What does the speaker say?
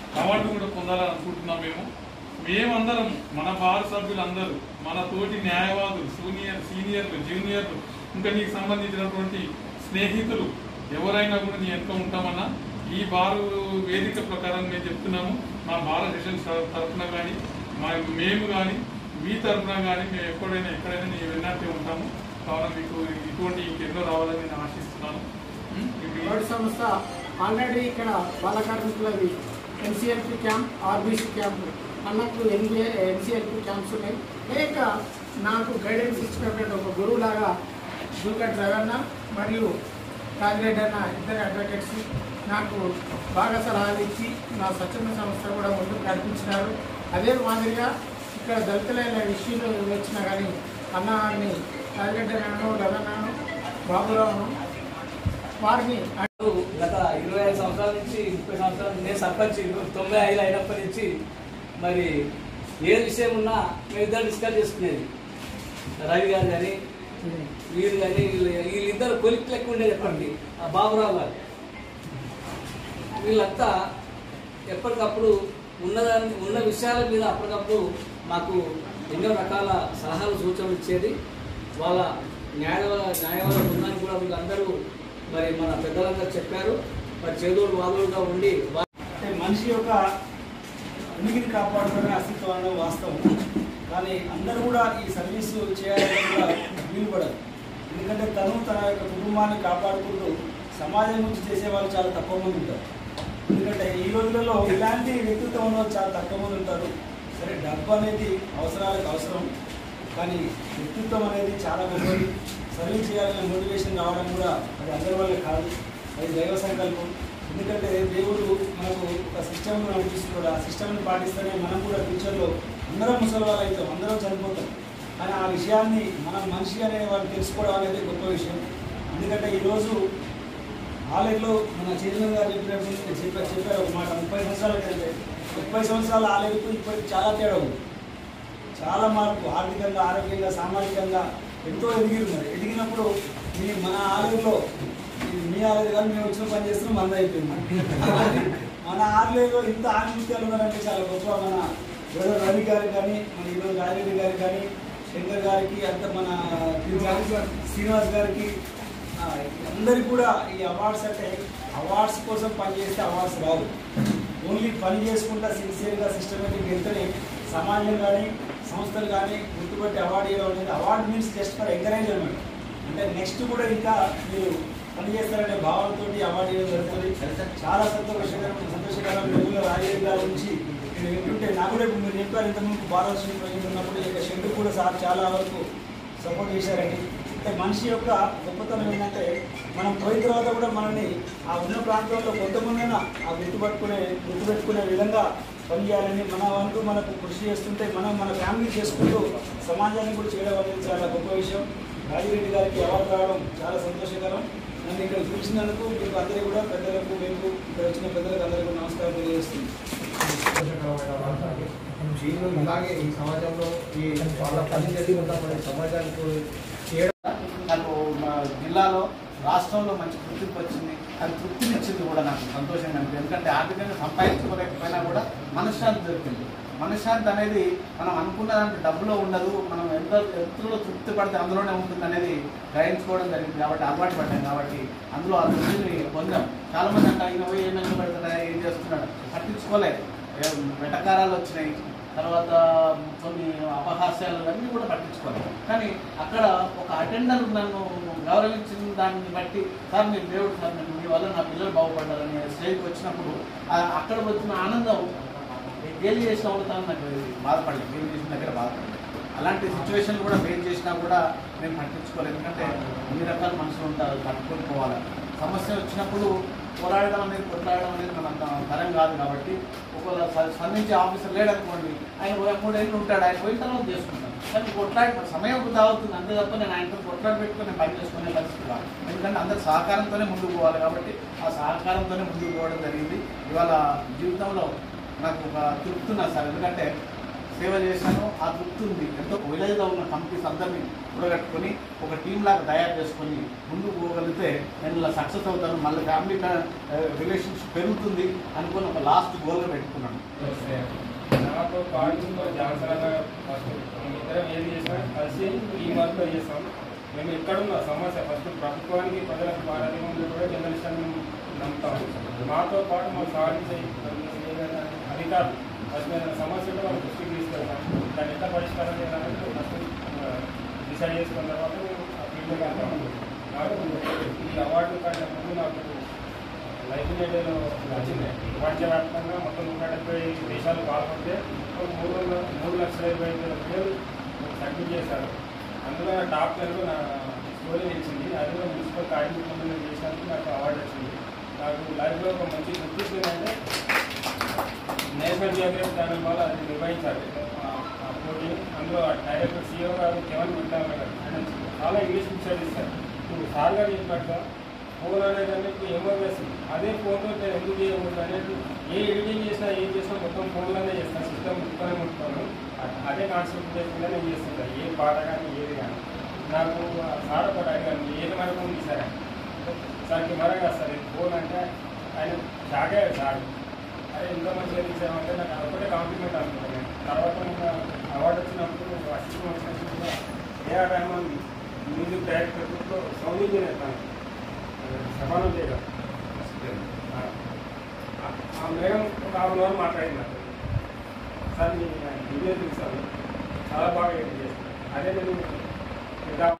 Award కూడా పొందాలని అనుకుంటున్నాం మేము మేమందరం మన బార్ సభ్యులందరూ మన తోటి న్యాయవాదులు సీనియర్ సీనియర్లు జూనియర్లు ఇంకా నీకు సంబంధించినటువంటి స్నేహితులు ఎవరైనా కూడా నీ వెనుక ఉంటామన్నా ఈ బారు వేదిక ప్రకారం మేము చెప్తున్నాము మా భారత సెషన్స్ తరఫున కానీ మా మేము కానీ మీ తరఫున కానీ మేము ఎప్పుడైనా ఎక్కడైనా నీ వెన్నట్టే ఉంటాము కావున మీకు ఇటువంటి ఇంకెన్నో రావాలని నేను ఆశిస్తున్నాను ఉం? ఇప్పుడు రోడ్ సంస్థ ఆల్రెడీ ఇక్కడ బాల కార్మికులది ఎన్సీఎల్పి క్యాంప్ ఆర్బీసీ క్యాంప్ అన్నట్టు ఎన్ఏ ఎన్సీఎల్పి క్యాంప్స్ ఉన్నాయి లేక నాకు గైడెన్స్ ఇచ్చినటువంటి ఒక గురువులాగా జూకట్ రవణ మరియు రాజిరెడ్డి అన్న ఇద్దరు అడ్వకేట్స్ నాకు బాగా సలహాలు ఇచ్చి నా స్వచ్ఛంద సంస్థ కూడా ముందుకు నడిపించినారు అదే మాదిరిగా ఇక్కడ దళితులైన విషయంలో వచ్చినా కానీ అన్నని రాజిరెడ్డి అన్నను రవణను బాబురావును వారిని గత ఇరవై ఐదు సంవత్సరాల నుంచి ముప్పై సంవత్సరాల నుంచి నేను సర్పంచ్ తొంభై ఐదు అయినప్పటి నుంచి మరి ఏ విషయం ఉన్నా మేము ఇద్దరు డిస్కస్ చేసుకునేది రవి గారు కానీ వీరు కానీ వీళ్ళు వీళ్ళిద్దరు కొలిక్ లెక్క ఉండేది చెప్పండి ఆ బాబురావు గారు వీళ్ళంతా ఎప్పటికప్పుడు ఉన్నదాన్ని ఉన్న విషయాల మీద అప్పటికప్పుడు మాకు ఎన్నో రకాల సలహాలు సూచనలు ఇచ్చేది వాళ్ళ న్యాయవాద న్యాయవాద బృందానికి కూడా వీళ్ళందరూ మరి మన పెద్దలందరూ చెప్పారు మరి చేదోడు వాదోడుగా ఉండి వా- అంటే మనిషి యొక్క ఉనికిని కాపాడుకునే అస్తిత్వం అనేది వాస్తవం కానీ అందరూ కూడా ఈ సర్వీస్ చేయాలని కూడా వీలుపడదు ఎందుకంటే తను తన యొక్క కుటుంబాన్ని కాపాడుకుంటూ సమాజం నుంచి చేసే వాళ్ళు చాలా తక్కువ మంది ఉంటారు ఎందుకంటే ఈ రోజులలో ఇలాంటి వ్యక్తిత్వం ఉన్న వాళ్ళు చాలా తక్కువ మంది ఉంటారు సరే డబ్బు అనేది అవసరాలకు అవసరం కానీ వ్యక్తిత్వం అనేది చాలా గొప్పది సర్వీస్ చేయాలనే మోటివేషన్ రావడం కూడా అది అందరి వల్ల కాదు అది దైవ సంకల్పం ఎందుకంటే దేవుడు మనకు ఒక సిస్టమ్ నడిపిస్తున్నాడు ఆ సిస్టమ్ని పాటిస్తేనే మనం కూడా ఫ్యూచర్లో అందరం ముసలి వాళ్ళు అవుతాం అందరం చనిపోతాం కానీ ఆ విషయాన్ని మనం మనిషి అనే వాళ్ళు తెలుసుకోవడం అనేది గొప్ప విషయం ఎందుకంటే ఈరోజు ఆలయంలో మన చైర్మన్ గారు చెప్పినట్టు చెప్పారు చెప్పారు ఒక మాట ముప్పై సంవత్సరాల కంటే ముప్పై సంవత్సరాల ఆలయకు ఇప్పటికి చాలా తేడా ఉంది చాలా మార్పు ఆర్థికంగా ఆరోగ్యంగా సామాజికంగా ఎంతో ఎదిగిరు మరి ఎదిగినప్పుడు మీ మన ఆలయంలో ఇది మీ ఆలయం కానీ మేము వచ్చిన పని చేస్తున్నాం మన అయిపోయింది మన ఆలయంలో ఇంత ఆనుభూత్యాలు ఉన్నారంటే చాలా గొప్ప మన బ్రదర్ రవి గారికి కానీ మన ఈరోజు రాజరెడ్డి గారికి కానీ శంకర్ గారికి అంత మన శ్రీనివాస్ గారికి ఆ, అందరికి కూడా ఈ అవార్డ్స్ అంటే అవార్డ్స్ కోసం పనిచేస్తే అవార్డ్స్ రావు ఓన్లీ పని చేసుకుంటా సిన్సియర్గా సిస్టమేటిక్ వెళ్తేనే సమాజం కానీ సంస్థలు కానీ గుర్తుపట్టి అవార్డు ఇవ్వడం అనేది award means just for encouragement అంటే నెక్స్ట్ కూడా ఇంకా మీరు పని చేస్తారనే భావనతో అవార్డు ఇవ్వడం జరుగుతుంది చాలా సంతోషకరం సంతోషకరం రోజుల్లో రాజేంద్ర గారి నుంచి నేను వింటుంటే నాకు కూడా ఇప్పుడు మీరు చెప్పారు ఇంతకుముందు భారతదేశం ప్రజలు ఉన్నప్పుడు ఈ యొక్క షెడ్ కూడా సార్ చాలా వరకు సపోర్ట్ చేశారండి అంటే మనిషి యొక్క గొప్పతనం ఏంటంటే మనం పోయిన తర్వాత కూడా మనల్ని ఆ ఉన్న ప్రాంతంలో కొంతమందైనా ఆ గుర్తుపట్టుకునే గుర్తుపెట్టుకునే విధంగా పనిచేయాలని మన వంతు మనకు కృషి చేస్తుంటే మనం మన ఫ్యామిలీ చేసుకుంటూ సమాజాన్ని కూడా చేయడం అనేది చాలా గొప్ప విషయం రాజిరెడ్డి గారికి అవార్డు రావడం చాలా సంతోషకరం నన్ను ఇక్కడ పిలిచినందుకు మీకు అందరికీ కూడా పెద్దలకు మీకు ఇక్కడ వచ్చిన పెద్దలకు అందరికీ నమస్కారం తెలియజేస్తుంది వీళ్ళు ఇలాగే ఈ సమాజంలో ఈ వాళ్ళ పని జరిగి ఉంటామని సమాజానికి చేయడం నాకు మా జిల్లాలో రాష్ట్రంలో మంచి గుర్తింపు వచ్చింది అది తృప్తినిచ్చింది కూడా నాకు సంతోషంగా అనిపించింది ఎందుకంటే ఆర్థికంగా సంపాదించుకోలేకపోయినా కూడా మనశ్శాంతి దొరికింది మనశ్శాంతి అనేది మనం అనుకున్న దాంట్లో డబ్బులో ఉండదు మనం ఎంత ఎంతలో తృప్తి పడితే అందులోనే ఉంటుంది అనేది గ్రహించుకోవడం జరిగింది కాబట్టి అలవాటు పడ్డాం కాబట్టి అందులో ఆ తృప్తిని పొందాం చాలా మంది అంటే ఆయన పోయి ఏమైనా పెడతాడా ఏం చేస్తున్నాడు పట్టించుకోలేదు ఏ- వెటకారాలు వచ్చినాయి తర్వాత కొన్ని అపహాస్యాలు అన్నీ కూడా పట్టించుకోలేదు కానీ అక్కడ ఒక అటెండర్ నన్ను గౌరవించిన దాన్ని బట్టి సార్ మీరు దేవుడు సార్ నేను మీ వల్ల నా పిల్లలు బాగుపడ్డారని స్టేజ్కి వచ్చినప్పుడు ఆ- అక్కడ వచ్చిన ఆనందం గేలి చేసిన అవుతాను నాకు బాధపడలేదు గేలి చేసిన దగ్గర బాధపడలేదు అలాంటి సిచ్యువేషన్ కూడా ఫేస్ చేసినా కూడా నేను పట్టించుకోలేదు ఎందుకంటే అన్ని రకాల మనుషులు ఉంటారు తట్టుకొని పోవాలి సమస్య వచ్చినప్పుడు పోరాడడం అనేది కొట్లాడడం అనేది మన తరం కాదు కాబట్టి ఒకవేళ స్ప- స్పందించే ఆఫీసర్ లేడనుకోండి ఆయన ఓ మూడేళ్ళు ఉంటాడు ఆయన పోయిన తర్వాత చేసుకుంటాను కానీ కొట్లాడి సమయం వృధా అవుతుంది అంతే తప్ప నేను ఆయనతో కొట్లాడి పెట్టుకుని నేను పని చేసుకునే పరిస్థితి కాదు ఎందుకంటే అందరు సహకారంతోనే ముందుకు పోవాలి కాబట్టి ఆ సహకారంతోనే ముందుకు పోవడం జరిగింది ఇవాళ జీవితంలో నాకు ఒక తృప్తి ఉన్నది సార్ ఎందుకంటే సేవ చేశాను ఆ తృప్తి ఉంది ఎంతో విలేజ్లో ఉన్న కంపెనీస్ అందరినీ కూడగట్టుకొని ఒక టీం లాగా తయారు చేసుకొని ముందుకు పోగలిగితే నేను ఇలా సక్సెస్ అవుతాను మళ్ళీ ఫ్యామిలీ రిలేషన్షిప్ పెరుగుతుంది అనుకుని ఒక లాస్ట్ గోల్గా పెట్టుకున్నాను నాతో పాటు జాగ్రత్తగా ఫస్ట్ ఇద్దరం ఏది చేసినా కలిసి ఈ వర్క్లో చేస్తాం మేము ఎక్కడున్న సమస్య ఫస్ట్ ప్రభుత్వానికి ప్రజలకు భారతీయంలో కూడా జర్నలిస్టులను నమ్ముతాం మాతో పాటు మాకు సాధించే ఏదైనా అధికారులు ఫస్ట్ ఏదైనా సమస్య ఉంటే వాళ్ళ దృష్టికి తీసుకెళ్తాం దాన్ని ఎట్లా పరిష్కారం చేయాలని ఫస్ట్ డిసైడ్ చేసుకున్న తర్వాత మేము ఆ ఫీల్డ్కి వెళ్తాం నాకు ఈ అవార్డు కంటే ముందు నాకు లైఫ్ ఇండియాలో వచ్చింది ప్రపంచవ్యాప్తంగా మొత్తం నూట డెబ్బై దేశాలు పాల్గొంటే ఒక మూడు వందల మూడు లక్షల ఇరవై ఐదు వేల పేరు సబ్మిట్ చేశారు అందులో నా టాప్ టెన్లో నా స్టోరీ నిలిచింది అది కూడా మున్సిపల్ కార్మికులు చేసినందుకు నాకు అవార్డు వచ్చింది నాకు లైఫ్లో ఒక మంచి గుర్తింపు ఏంటంటే నేషనల్ జియోగ్రఫీ ఛానల్ వాళ్ళు అది నిర్వహించారు ఆ- ఆ పోటీని అందులో డైరెక్టర్ సీఓ గారు కెవన్ మిట్టాల గారు ఆయన చాలా ఇంగ్లీష్ పిక్చర్ ఇస్తారు ఇప్పుడు సార్ గారు చెప్పినట్టు ఫోన్ అనేది అనేది ఎమర్జెన్సీ అదే ఫోన్తో నేను ఎందుకు చేయకూడదు అనేది ఏ ఎడిటింగ్ చేసినా ఏం చేసినా మొత్తం ఫోన్లోనే చేస్తాను సిస్టమ్ ముట్టుకొని ముట్టుకోను అ- అదే కాన్సెప్ట్ చేసుకుంటే నేను చేస్తుంటాను ఏ పాట కానీ ఏది కానీ నాకు ఆ సార్ ఒకటి అడిగాను ఏది మన ఫోన్ తీసారా సార్ కెమెరా సార్ ఇది ఫోన్ అంటే ఆయన షాక్ అయ్యాడు సార్ అరే ఇంత మంచిగా తీసామంటే నాకు అదొకటే కాంప్లిమెంట్ అనుకున్నాను నేను తర్వాత మొన్న అవార్డు వచ్చినప్పుడు అసిస్టెంట్ వచ్చినప్పుడు ఏఆర్ రెహమాన్ మ్యూజిక్ డైరెక్టర్తో సౌండ్ ఇంజనీర్ తను సమానం చేయడం ఆ- ఆ మేడం ఒక హాఫ్ అన్ అవర్ మాట్లాడింది నాకు సార్ మీ వీడియో చూసాను చాలా బాగా ఎడిట్ చేస్తాను అదే నేను ఇంకా